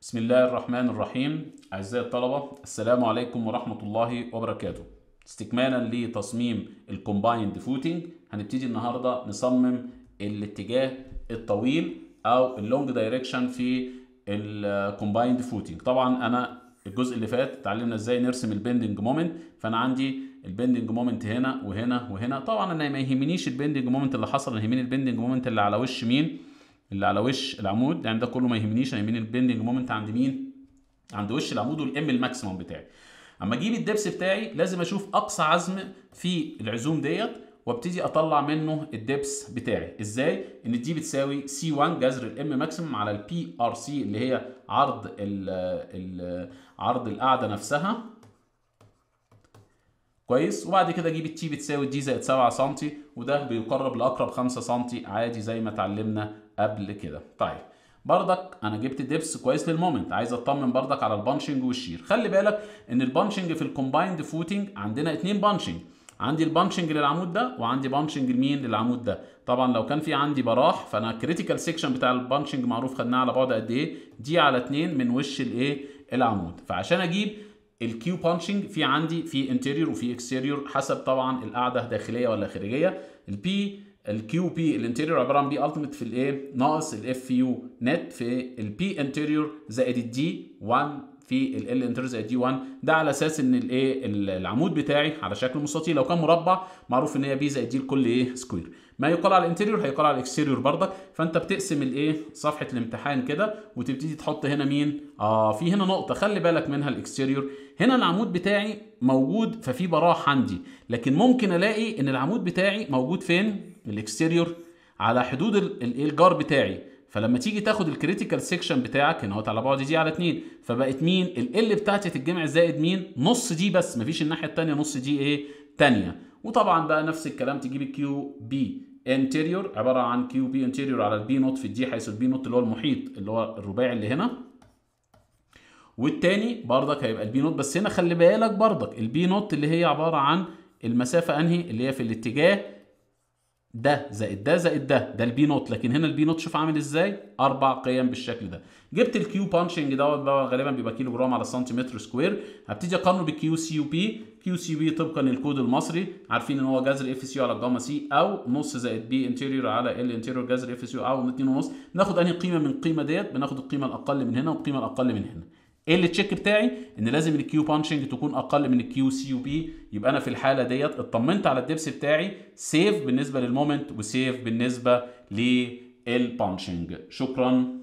بسم الله الرحمن الرحيم أعزائي الطلبة السلام عليكم ورحمة الله وبركاته استكمالا لتصميم الكومبايند فوتنج هنبتدي النهاردة نصمم الاتجاه الطويل أو اللونج دايركشن في الكومبايند فوتنج طبعا أنا الجزء اللي فات اتعلمنا ازاي نرسم البندنج مومنت فانا عندي البندنج مومنت هنا وهنا وهنا طبعا انا ما يهمنيش البندنج مومنت اللي حصل انا يهمني البندنج مومنت اللي على وش مين اللي على وش العمود يعني ده كله ما يهمنيش انا يهمني البندنج مومنت عند مين عند وش العمود والام الماكسيموم بتاعي اما اجيب الدبس بتاعي لازم اشوف اقصى عزم في العزوم ديت وابتدي اطلع منه الدبس بتاعي ازاي ان دي بتساوي سي 1 جذر الام ماكسيمم على البي ار سي اللي هي عرض ال ال عرض القاعده نفسها كويس وبعد كده اجيب التي بتساوي دي زائد 7 سم وده بيقرب لاقرب 5 سم عادي زي ما اتعلمنا قبل كده طيب بردك انا جبت ديبس كويس للمومنت عايز اطمن بردك على البانشنج والشير خلي بالك ان البانشنج في الكومبايند فوتنج عندنا اتنين بانشنج عندي البانشنج للعمود ده وعندي بانشنج لمين للعمود ده طبعا لو كان في عندي براح فانا كريتيكال سيكشن بتاع البانشنج معروف خدناه على بعد قد ايه دي على 2 من وش الايه العمود فعشان اجيب الكيو بانشنج في عندي في انتيريور وفي اكستيريور حسب طبعا القاعده داخليه ولا خارجيه البي الكيو بي الانتيريور عباره عن بي التيميت في الايه ناقص الاف يو نت في البي انتيريور زائد الدي 1 في ال ال انتر زائد دي 1 ده على اساس ان الايه العمود بتاعي على شكل مستطيل لو كان مربع معروف ان هي بي زائد دي لكل ايه سكوير ما يقال على الانتيريور هيقال على الاكستيريور برضك فانت بتقسم الايه صفحه الامتحان كده وتبتدي تحط هنا مين اه في هنا نقطه خلي بالك منها الاكستيريور هنا العمود بتاعي موجود ففي براح عندي لكن ممكن الاقي ان العمود بتاعي موجود فين الاكستيريور على حدود الجار بتاعي فلما تيجي تاخد الكريتيكال سيكشن بتاعك هنا اهوت على بعد دي على 2 فبقت مين ال بتاعتي تتجمع زائد مين نص دي بس مفيش الناحيه الثانيه نص دي ايه ثانيه وطبعا بقى نفس الكلام تجيب الكيو بي انتيريور عباره عن كيو بي انتيريور على البي نوت في الدي حيث البي نوت اللي هو المحيط اللي هو الرباعي اللي هنا والتاني بردك هيبقى البي نوت بس هنا خلي بالك بردك البي نوت اللي هي عباره عن المسافه انهي اللي هي في الاتجاه ده زائد ده زائد ده ده البي نوت لكن هنا البي نوت شوف عامل ازاي اربع قيم بالشكل ده جبت الكيو بانشنج دوت بقى غالبا بيبقى كيلو جرام على سنتيمتر سكوير هبتدي اقارنه بالكيو سي يو بي كيو سي بي طبقا للكود المصري عارفين ان هو جذر اف سي على الجاما سي او نص زائد بي انتيريور على ال انتيريور جذر اف سي او 2 ونص ناخد انهي قيمه من القيمه ديت بناخد القيمه الاقل من هنا والقيمه الاقل من هنا ايه اللي تشيك بتاعي ان لازم الكيو بانشنج تكون اقل من الكيو سي يو بي يبقى انا في الحاله ديت اطمنت على الدبس بتاعي سيف بالنسبه للمومنت وسيف بالنسبه للبانشنج شكرا